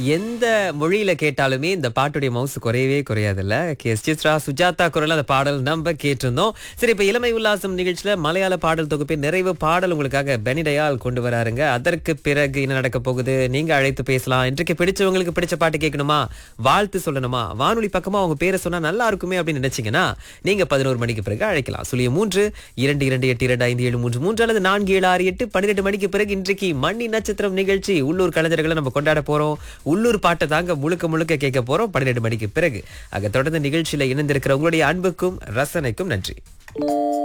எந்த மொழியில கேட்டாலுமே இந்த பாட்டுடைய மவுசு குறையவே குறையாதுல்ல கே எஸ் சித்ரா சுஜாதா குரல் அந்த பாடல் நம்ம கேட்டிருந்தோம் சரி இப்ப இளமை உல்லாசம் நிகழ்ச்சியில மலையாள பாடல் தொகுப்பின் நிறைவு பாடல் உங்களுக்காக பெனிடயால் கொண்டு வராருங்க அதற்கு பிறகு என்ன நடக்க போகுது நீங்க அழைத்து பேசலாம் இன்றைக்கு பிடிச்சவங்களுக்கு பிடிச்ச பாட்டு கேட்கணுமா வாழ்த்து சொல்லணுமா வானொலி பக்கமா அவங்க பேரை சொன்னா நல்லா இருக்குமே அப்படின்னு நினைச்சீங்கன்னா நீங்க பதினோரு மணிக்கு பிறகு அழைக்கலாம் சுழிய மூன்று இரண்டு இரண்டு எட்டு இரண்டு ஐந்து ஏழு மூன்று மூன்று அல்லது நான்கு ஏழு ஆறு எட்டு பன்னிரெண்டு மணிக்கு பிறகு இன்றைக்கு மண்ணி நட்சத்திரம் நிகழ்ச்சி உள்ளூர் கலைஞர்களை நம்ம கொண்டாட போறோம் உள்ளூர் பாட்டை தாங்க முழுக்க முழுக்க கேட்க போறோம் பன்னிரெண்டு மணிக்கு பிறகு ஆக தொடர்ந்து நிகழ்ச்சியில இணைந்திருக்கிற உங்களுடைய அன்புக்கும் ரசனைக்கும் நன்றி